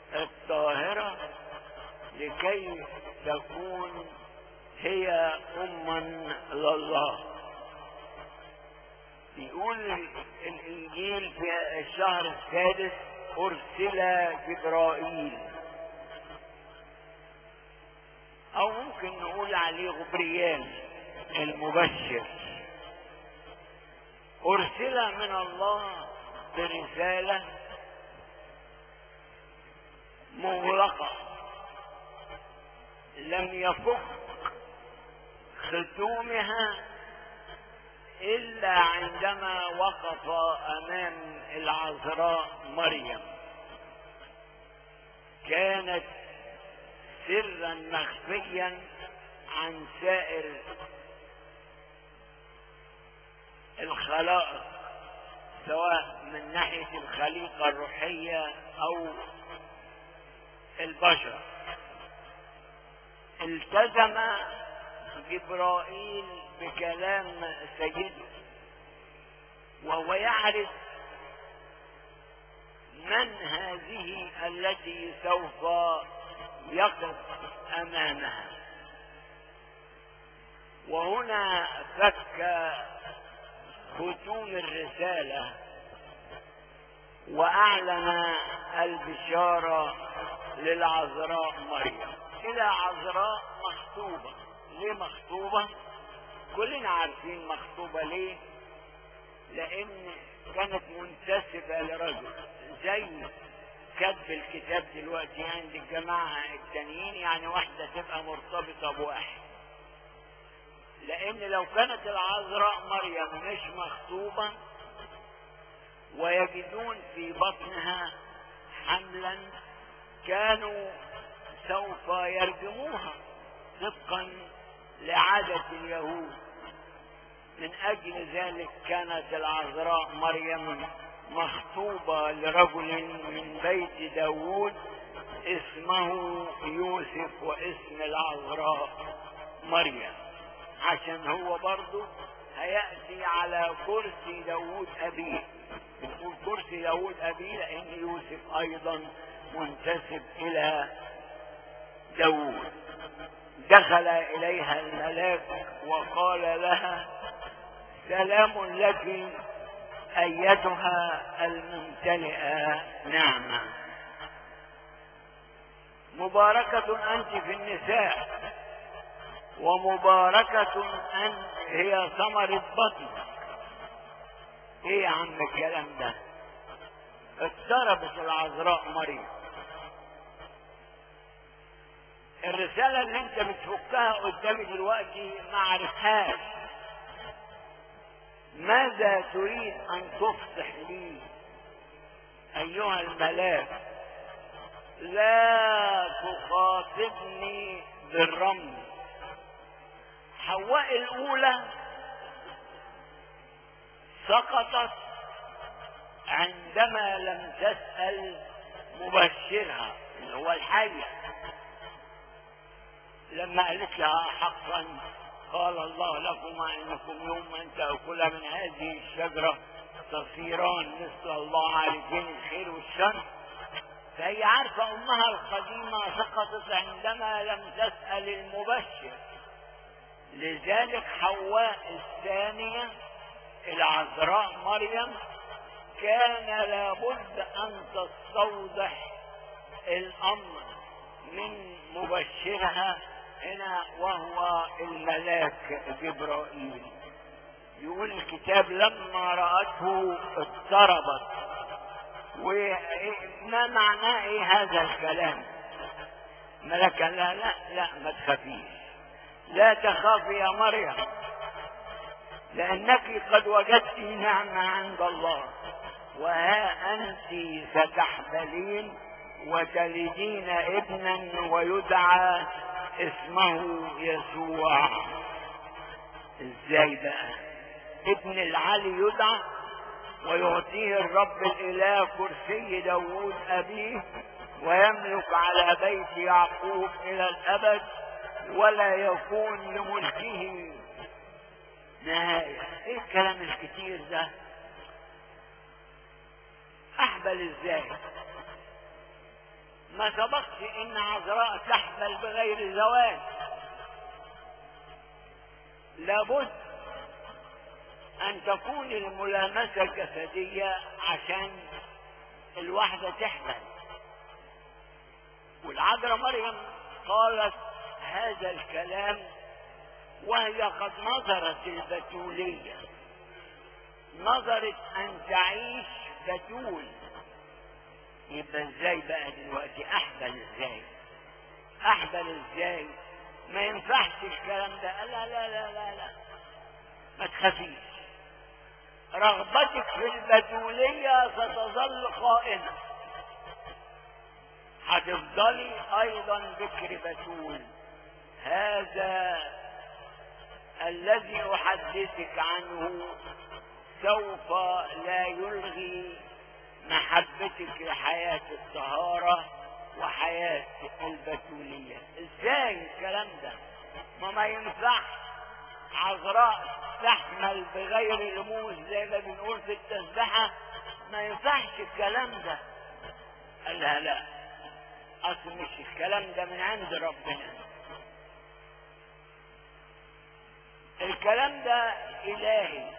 الطاهرة لكي تكون هي أما لله يقول الإنجيل في الشهر السادس أرسل جبرائيل أو ممكن نقول عليه غبريال المبشر أرسل من الله برسالة مغلقة لم يفك ختومها إلا عندما وقف أمام العذراء مريم كانت سرا مخفيا عن سائر الخلائق سواء من ناحية الخليقة الروحية أو البشر التزم جبرائيل بكلام سيده وهو يعرف من هذه التي سوف يقف امامها وهنا فك ختوم الرساله واعلن البشاره للعذراء مريم الى عذراء مخطوبه ليه مخطوبه كلنا عارفين مخطوبه ليه لان كانت منتسبه لرجل زي كتب الكتاب دلوقتي عند الجماعة التانيين يعني واحدة تبقى مرتبطة بواحد لأن لو كانت العذراء مريم مش مخطوبة ويجدون في بطنها حملا كانوا سوف يرجموها طبقا لعادة اليهود من أجل ذلك كانت العذراء مريم مخطوبة لرجل من بيت داوود اسمه يوسف واسم العذراء مريم عشان هو برضه هيأتي على كرسي داوود أبيه بنقول كرسي داوود أبيه لأن يوسف أيضا منتسب إلى داوود دخل إليها الملاك وقال لها سلام لك أيتها الممتلئة نعمة مباركة أنت في النساء ومباركة أن هي ثمرة بطنك ايه يا عم الكلام ده اضطربت العذراء مريم الرسالة اللي انت بتفكها قدامي دلوقتي ما عرفهاش ماذا تريد ان تفصح لي ايها الملاك لا تخاطبني بالرمز حواء الاولى سقطت عندما لم تسأل مبشرها اللي هو الحية لما قالت لها حقا قال الله لكما انكم يوم ان تاكلا من هذه الشجره تصيران مثل الله عارفين الخير والشر فهي عارفه امها القديمه سقطت عندما لم تسال المبشر لذلك حواء الثانيه العذراء مريم كان لابد ان تستوضح الامر من مبشرها هنا وهو الملاك جبرائيل يقول الكتاب لما رأته اضطربت وما معناه ايه هذا الكلام ملك لا لا لا ما تخافيش لا تخافي يا مريم لأنك قد وجدت نعمة عند الله وها أنت ستحبلين وتلدين ابنا ويدعى اسمه يسوع ازاي بقى ابن العلي يدعى ويعطيه الرب الاله كرسي داوود ابيه ويملك على بيت يعقوب الى الابد ولا يكون لملكه نهايه ايه الكلام الكتير ده احبل ازاي ما سبقش ان عذراء تحمل بغير زواج لابد ان تكون الملامسة جسدية عشان الواحدة تحمل والعذراء مريم قالت هذا الكلام وهي قد نظرت البتولية نظرت ان تعيش بتول يبقى ازاي بقى دلوقتي احبل ازاي احبل ازاي ما ينفعش الكلام ده لا لا لا لا لا ما تخافيش رغبتك في البتولية ستظل قائمة هتفضلي ايضا بكر بتول هذا الذي احدثك عنه سوف لا يلغي محبتك لحياة الطهارة وحياة البتولية ازاي الكلام ده ما ما ينفع عذراء تحمل بغير رموز زي ما بنقول في التسبحة ما ينفعش الكلام ده قال لها لا اصل مش الكلام ده من عند ربنا الكلام ده الهي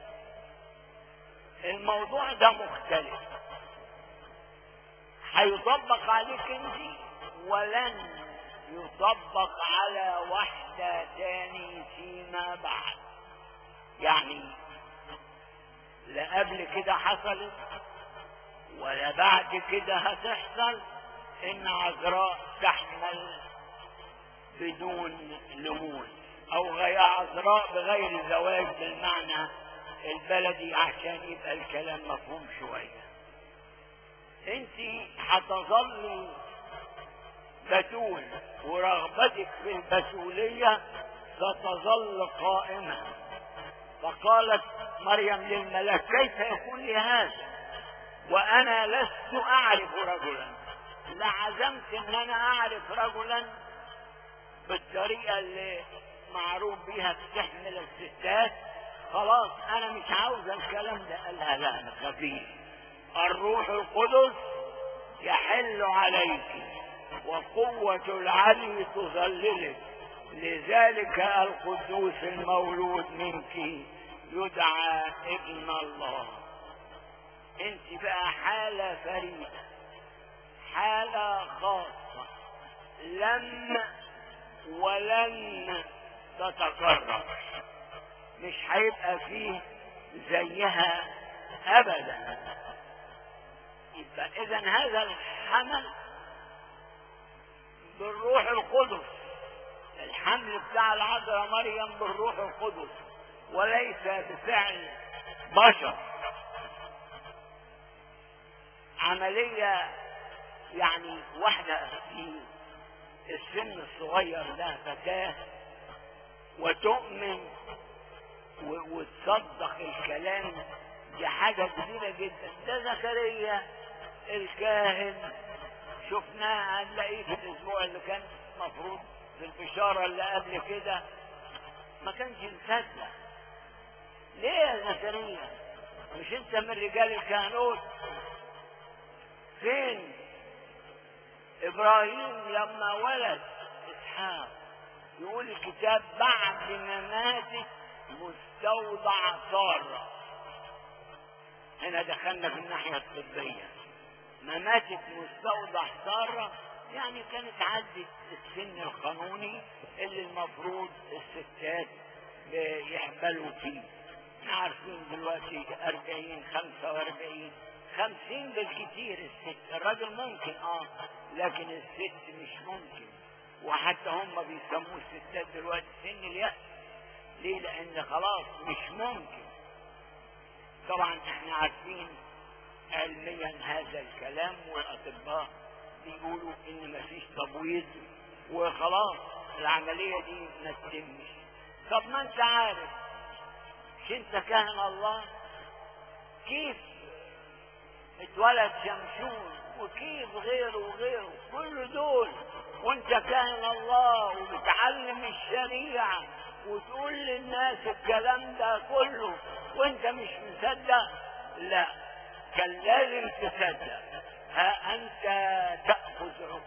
الموضوع ده مختلف هيطبق عليك انت ولن يطبق على واحدة تاني فيما بعد يعني لا قبل كده حصلت ولا بعد كده هتحصل ان عذراء تحمل بدون لموس او غير عذراء بغير زواج بالمعنى البلدي عشان يبقى الكلام مفهوم شوية انت هتظلي بتول ورغبتك في البتولية ستظل قائمة فقالت مريم للملاك كيف يكون لي هذا وانا لست اعرف رجلا لعزمت ان انا اعرف رجلا بالطريقة اللي معروف بيها بتحمل الستات خلاص انا مش عاوز الكلام ده قال لها لا ما تخافيش الروح القدس يحل عليك وقوة العلي تظللك لذلك القدوس المولود منك يدعى ابن الله انت بقى حالة فريدة حالة خاصة لم ولن تتكرر مش هيبقى فيه زيها ابدا يبقى اذا هذا الحمل بالروح القدس الحمل بتاع العذراء مريم بالروح القدس وليس بفعل بشر عملية يعني واحدة في السن الصغير ده فتاة وتؤمن وتصدق الكلام دي حاجة كبيرة جدا ده زكريا الكاهن شفناه هنلاقيه في الاسبوع اللي كان مفروض في البشارة اللي قبل كده ما كانش مصدق ليه يا زكريا مش انت من رجال الكهنوت فين ابراهيم لما ولد اسحاق يقول الكتاب بعد ما ماتت مستودع سارة هنا دخلنا في الناحية الطبية ما ماتت مستودع سارة يعني كانت عدت السن القانوني اللي المفروض الستات يحبلوا فيه احنا عارفين دلوقتي 40 45 50 بالكثير الست الراجل ممكن اه لكن الست مش ممكن وحتى هم بيسموه الستات دلوقتي سن اليأس ليه لان خلاص مش ممكن طبعا احنا عارفين علميا هذا الكلام والاطباء بيقولوا ان مفيش تبويض وخلاص العملية دي ما تتمش طب ما انت عارف مش انت كاهن الله كيف اتولد شمشون وكيف غيره وغيره كل دول وانت كاهن الله وبتعلم الشريعة وتقول للناس الكلام ده كله وانت مش مصدق لا كان لازم تصدق ها انت تأخذ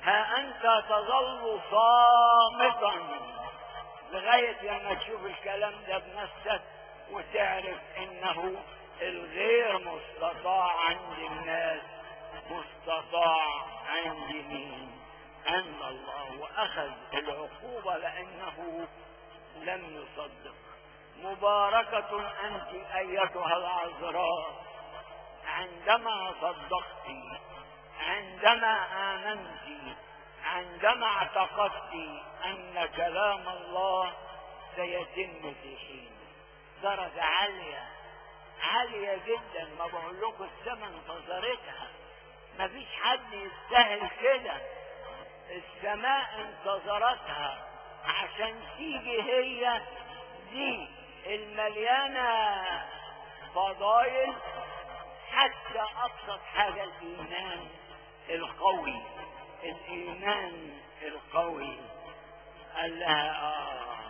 ها أنت تظل صامتا لغاية لما تشوف الكلام ده بنفسك وتعرف انه الغير مستطاع عند الناس مستطاع عند مين عند الله واخذ العقوبة لانه لم يصدق مباركة انت ايتها العذراء عندما صدقت عندما امنت عندما اعتقدت ان كلام الله سيتم في حين درجة عالية عالية جدا ما بقول لكم السماء انتظرتها ما فيش حد يستاهل كده السماء انتظرتها عشان تيجي هي دي المليانة فضايل حتى أبسط حاجة الإيمان القوي الإيمان القوي قال لها آه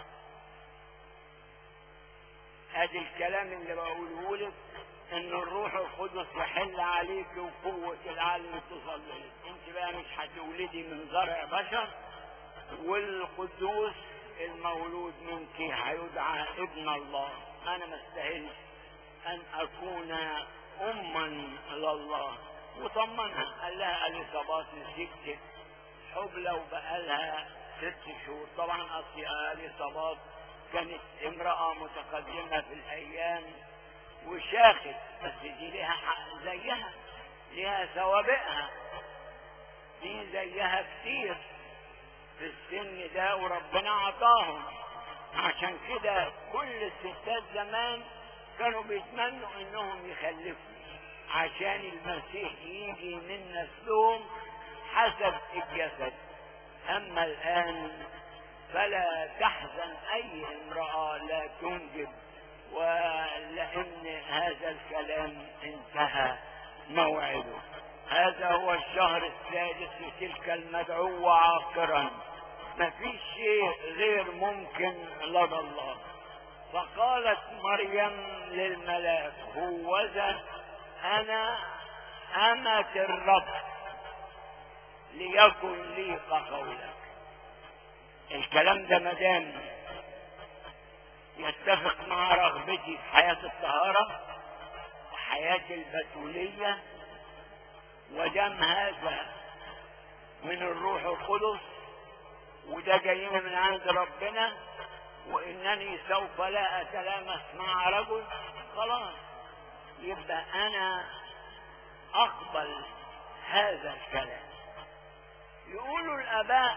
ادي الكلام اللي بقوله لك ان الروح القدس يحل عليك وقوة العالم تظللك انت بقى مش هتولدي من زرع بشر والقدوس المولود منك هيدعى ابن الله انا ما استاهلش ان اكون اما لله وطمنها قال لها اليصابات نسيت حبلى وبقالها ست شهور طبعا اصل اليصابات كانت امرأة متقدمة في الأيام وشاخت بس دي لها حق زيها لها سوابقها دي زيها كتير في السن ده وربنا عطاهم عشان كده كل الستات زمان كانوا بيتمنوا انهم يخلفوا عشان المسيح يجي من نسلهم حسب الجسد اما الان فلا تحزن اي امرأة لا تنجب ولان هذا الكلام انتهى موعده هذا هو الشهر السادس لتلك المدعوة عاقرا ما فيش شيء غير ممكن لدى الله فقالت مريم للملاك هوذا انا امة الرب ليكن لي كقولك الكلام ده مدام يتفق مع رغبتي في حياة الطهارة وحياة البتولية ودم هذا من الروح القدس وده جايين من عند ربنا وانني سوف لا اتلامس مع رجل خلاص يبقى انا اقبل هذا الكلام يقولوا الاباء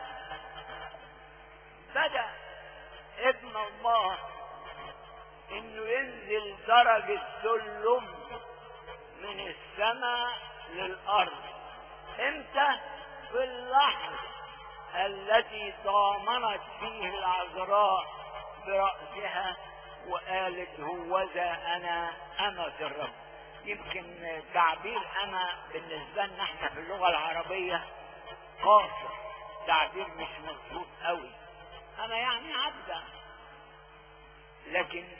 بدا ابن الله انه ينزل درجة سلم من السماء للارض امتى في اللحظة التي ضامنت فيه العذراء برأسها وقالت هوذا انا امة الرب يمكن تعبير انا بالنسبة لنا احنا في اللغة العربية قاصر تعبير مش مظبوط قوي انا يعني عبدة لكن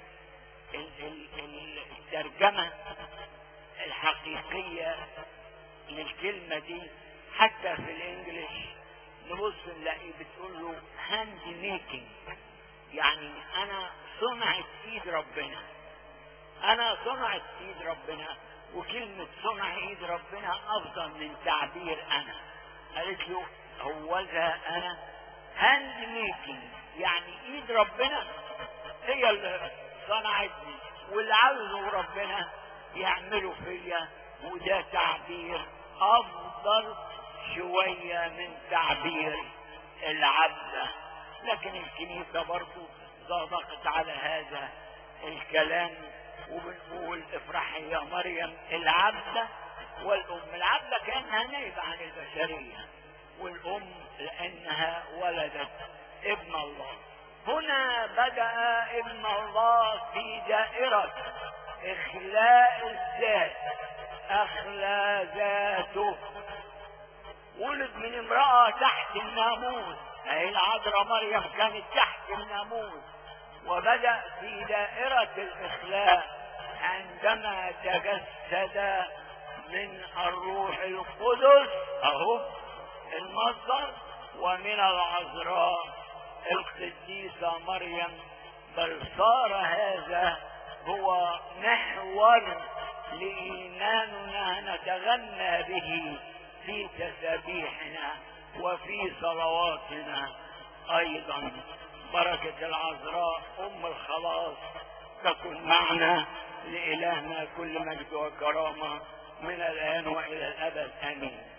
الترجمة الحقيقية للكلمة دي حتى في الانجليش نبص نلاقي بتقول له هاند ميكينج يعني انا صنعت ايد ربنا انا صنعت ايد ربنا وكلمة صنع ايد ربنا افضل من تعبير انا قالت له هوذا انا هاند ميكينج يعني ايد ربنا هي اللي صنعتني واللي عاوزه ربنا يعمله فيا وده تعبير افضل شوية من تعبير العبدة لكن الكنيسة برضو ضغطت على هذا الكلام وبنقول افرحي يا مريم العبدة والأم العبدة كأنها نايبة عن البشرية والأم لأنها ولدت ابن الله هنا بدأ ابن الله في دائرة إخلاء الذات أخلى ذاته ولد من امرأة تحت الناموس أي العذراء مريم كانت تحت الناموس وبدأ في دائرة الإخلاء عندما تجسد من الروح القدس أهو المصدر ومن العذراء القديسة مريم بل صار هذا هو محور لإيماننا نتغنى به في تسابيحنا وفي صلواتنا أيضا بركة العذراء أم الخلاص تكن معنا لإلهنا كل مجد وكرامة من الآن وإلى الأبد آمين